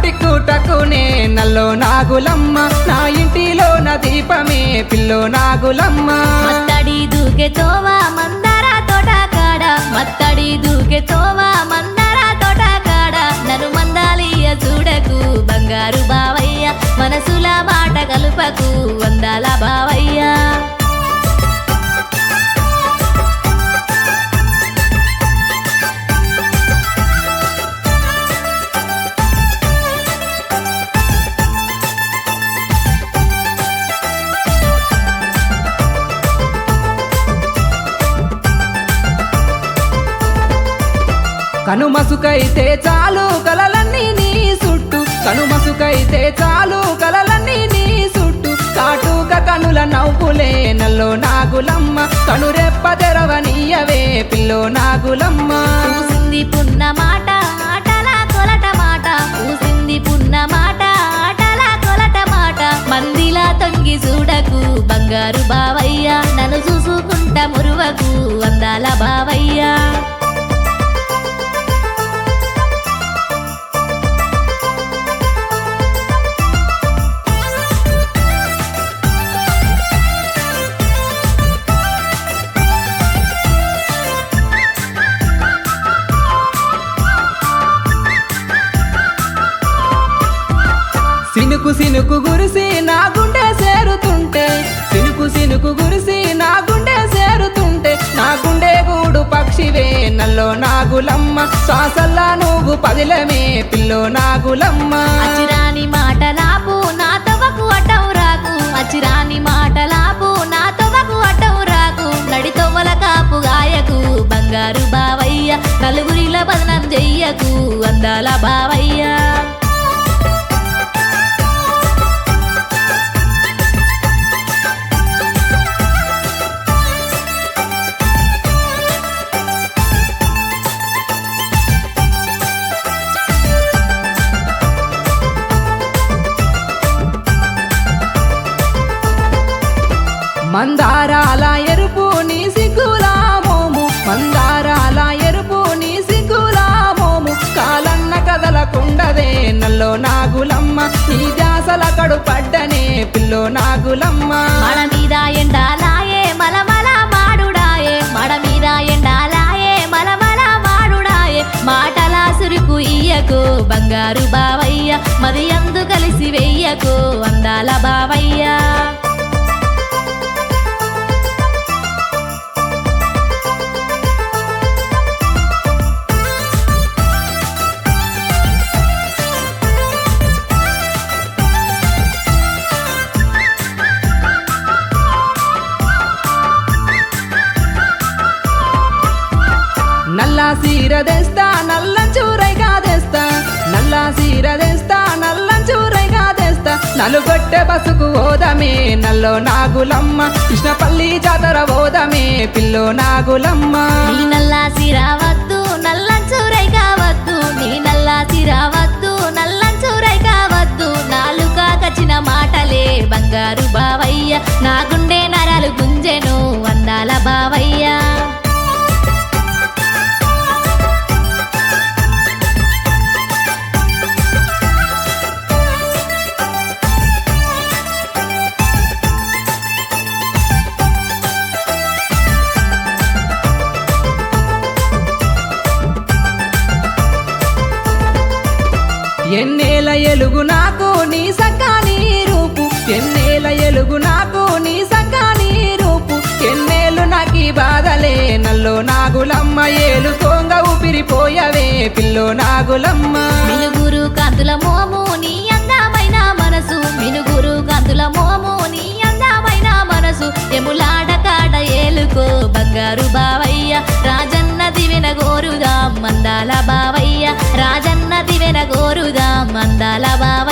టిక్కు టక్కునే నల్లో నాగులమ్మ నా ఇంటిలో నా దీపమే పిల్లో నాగులమ్మ మత్తడి దూకే తోవా మందార తోట కాడ మత్తడి దూకే తోవా మందార తోట కాడ నన్ను మందాలియ చూడకు బంగారు బావయ్య మనసుల మాట కలుపకు వందాల బావయ్య కనుమసుకైతే చాలు కలలన్నీ నీ చుట్టూ కనుమసుకైతే చాలు కలలన్నీ నీ చుట్టూ కాటుక కనుల నవ్వులే నల్లో నాగులమ్మ కనురెప్ప తెరవనీయవే పిల్లో నాగులమ్మ పూసింది పున్న మాట ఆటల కొలట మాట పూసింది పున్న మాట ఆటల కొలట మాట మందిలా తొంగి చూడకు బంగారు బావయ్య నన్ను చూసుకుంటా మురువకు అందాల బావయ్య సినుకు సినుకు గురిసి నా గుండె సేరుతుంటే సినుకు సినుకు గురిసి నా గుండె సేరుతుంటే నా గుండె గూడు పక్షివే నల్లో నాగులమ్మ శ్వాసల్లా నువ్వు పదిలమే పిల్లో నాగులమ్మ అచిరాని మాటలాపు నా తవకు అడ్డం రాకు అచిరాని మాటలాపు నా తవకు అడ్డం రాకు నడి తొవ్వల కాపు గాయకు బంగారు బావయ్య నలుగురిల బదనం చెయ్యకు అందాల బావయ్య మందారాల ఎరుపు నీ సిగ్గుల మోము మందారాల ఎరుపు నీ సిగ్గుల మోము కాలన్న కదలకుండదే నల్లో నాగులమ్మ నీ జాసల కడు పడ్డనే పిల్లో నాగులమ్మ మడ మీద ఎండాలాయే మలమల మాడుడాయే మడ మీద ఎండాలాయే మలమల మాడుడాయే మాటల సురుకు ఇయ్యకు బంగారు బావయ్య మది అందు కలిసి వెయ్యకు అందాల బావయ్య నల్ల సీర తెస్తా నల్ల చూరైగా తెస్తా నల్ల సీర తెస్తా నల్ల చూరైగా తెస్తా నలుగొట్టె బసుకు ఓదమే నల్లో నాగులమ్మ కృష్ణపల్లి జాతర ఓదమే పిల్లో నాగులమ్మ నీ నల్లా సిరావద్దు నల్లంచూరై కావద్దు నీ నల్లా సిరావద్దు నల్లంచూరై కావద్దు నాలుక కచిన మాటలే బంగారు బావయ్య నా గుండె నరాలు గుంజెను అందాల బావయ్య ఎన్నేల ఎలుగు నాకు నీ సక్కాని రూపు ఎన్నేల ఎలుగు నాకు నీ సక్కాని రూపు ఎన్నేళ్ళు నాకి బాధలే నల్లో నాగులమ్మ ఏలు కొంగ ఊపిరిపోయవే పిల్లో నాగులమ్మ మినుగురు కాంతుల మోము నీ అందమైన మనసు మినుగురు కాంతుల మోము నీ అందమైన మనసు ఎములాడ కాడ ఏలుకో బంగారు బావయ్య రాజన్న దివెన గోరుదాం మందాల బావయ్య రాజన్న దివెన గోరుదాం మందాల బావయ్య